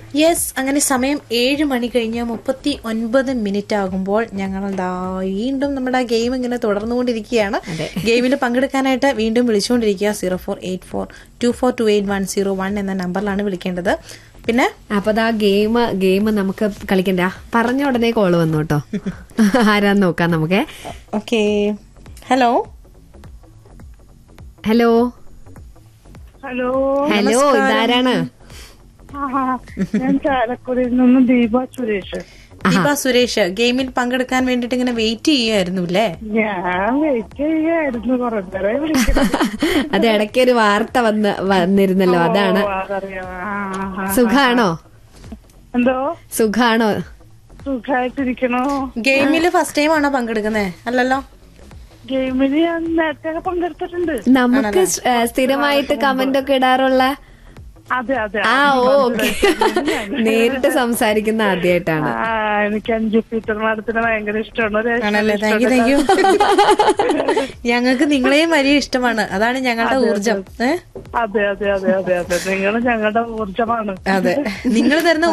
Yes അങ്ങനെ സമയം ഏഴ് മണി കഴിഞ്ഞ് മുപ്പത്തി ഒൻപത് മിനിറ്റ് ആകുമ്പോൾ ഞങ്ങൾ ദാ വീണ്ടും നമ്മുടെ ഗെയിം ഇങ്ങനെ തുടർന്നുകൊണ്ടിരിക്കുകയാണ് ഗെയിമിൽ പങ്കെടുക്കാനായിട്ട് വീണ്ടും വിളിച്ചുകൊണ്ടിരിക്കുക zero four eight four two four two eight one zero one എന്ന നമ്പറിലാണ് വിളിക്കേണ്ടത് പിന്നെ അപ്പൊ ദാ ഗെയിം ഗെയിം നമുക്ക് കളിക്കണ്ട ആ, പറഞ്ഞ ഉടനെ കോള് വന്നു കേട്ടോ ആരാന്ന് നോക്കാം നമുക്ക് okay hello hello hello hello ഇതാരാണ് ആ, ഞാൻ ചാലക്കുടിയിൽ നിന്നും ദീപ സുരേഷ് ദീപ സുരേഷ് ഗെയിമിൽ പങ്കെടുക്കാൻ വേണ്ടിട്ട് ഇങ്ങനെ വെയിറ്റ് ചെയ്യുമായിരുന്നു അല്ലേ ഞാൻ വെയിറ്റ് ചെയ്യായിരുന്നു കുറെ നേരം വിളിക്കണം അത് ഇടയ്ക്ക് ഒരു വാർത്ത വന്ന് വന്നിരുന്നല്ലോ അതാണ് ഓ, അതറിയാം. ആ, ആ, ആ. സുഖാണോ എന്തോ സുഖാണോ സുഖായിട്ടിരിക്കണോ ഗെയിമിൽ ഫസ്റ്റ് ടൈം ആണോ പങ്കെടുക്കുന്നത് അല്ലല്ലോ ഗെയിമിന് ഞാൻ നേരത്തെ പങ്കെടുത്തിട്ടുണ്ട് നമുക്ക് സ്- ഏ, സ്ഥിരമായിട്ട് കമന്റ് ഒക്കെ ഇടാറുള്ള അതെ അതെ ആ ഓ ഓക്കെ നേരിട്ട് സംസാരിക്കുന്ന ആദ്യമായിട്ടാണ് ആ എനിക്ക് അഞ്ചു പീറ്റർ മാഡത്തിന് ഭയങ്കര ഇഷ്ടമാണ് ഒരു ആണല്ലേ താങ്ക് യു താങ്ക് യു ഞങ്ങൾക്ക് നിങ്ങളെയും വലിയ ഇഷ്ടമാണ് അതാണ് ഞങ്ങളുടെ ഊർജം ഏഹ് അതെ അതെ അതെ അതെ അതെ നിങ്ങൾ ഞങ്ങളുടെ ഊർജമാണ് അതെ നിങ്ങൾ തരുന്ന